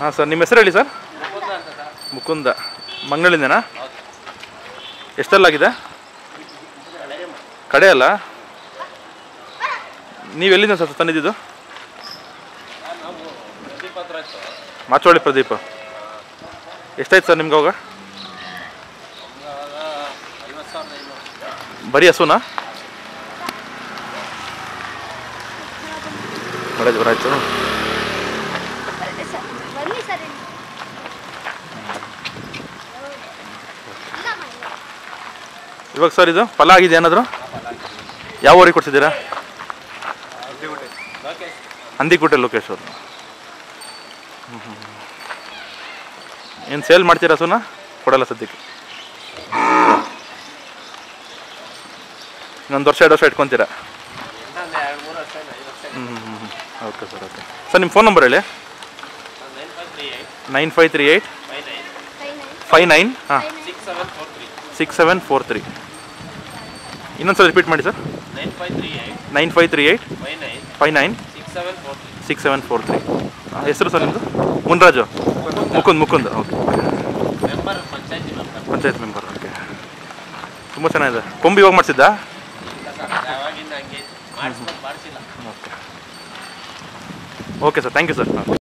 ಹಾಂ ಸರ್ ನಿಮ್ಮ ಹೆಸರು ಹೇಳಿ ಸರ್ ಮುಕುಂದ ಮಂಗಳೂರಿಂದನಾ ಎಷ್ಟಲ್ಲಾಗಿದೆ ಕಡೆ ಅಲ್ಲ ನೀವು ಎಲ್ಲಿಂದ ಸರ್ ತಂದಿದ್ದು ಮಾಚೋಳಿ ಪ್ರದೀಪ ಎಷ್ಟಾಯ್ತು ಸರ್ ನಿಮ್ಗೆ ಅವಾಗ ಬರೀ ಹಸುನಾ ಮಳೆ ಜೋರ ಆಯ್ತು ಬನ್ನಿ ಸರ್ ಬನ್ನಿ ಸರ್ ಇಲ್ಲಿ. ಇಲ್ಲ ಮನೆ. ಇವಾಗ ಸರ್ ಇದು ಫಲ ಆಗಿದೆ ಏನಾದರೂ ಯಾವ ಊರಿಗೆ ಕೊಡ್ತಿದ್ದೀರಾ ಹಂದಿಕೋಟೆ ಲೋಕೇಶ್ ಅವರು ಏನು ಸೇಲ್ ಮಾಡ್ತೀರಾ ಸುನಾ ಕೊಡಲ್ಲ ಸದ್ಯಕ್ಕೆ ಇನ್ನೊಂದು ವರ್ಷ ಎರಡು ವರ್ಷ ಇಟ್ಕೊತೀರಾ ಹ್ಞೂ ಹ್ಞೂ ಹ್ಞೂ ಓಕೆ ಸರ್ ಓಕೆ ಸರ್ ನಿಮ್ಮ ಫೋನ್ ನಂಬರ್ ಹೇಳಿ nine five three eight five nine five nine ಹಾಂ five nine six seven four three ಇನ್ನೊಂದು ಸಲ ರಿಪೀಟ್ ಮಾಡಿ sir nine five three eight nine five three eight five nine five nine six seven four three six seven four three ಹೆಸರು sir ನಿಮ್ಮದು Munraju Mukund Mukund okay member ಪಂಚಾಯತಿ member panchayat member okay ತುಂಬ ಚೆನ್ನಾಗಿದೆ ಕೊಂಬು ಇವಾಗ ಮಾಡಿಸಿದ್ದಾ ಯಾವಾಗಿಂದ ಹಂಗೆ ಮಾಡಿಸ್ಕೊಂಡು ಮಾಡಿಸಿಲ್ಲ okay okay sir thank you sir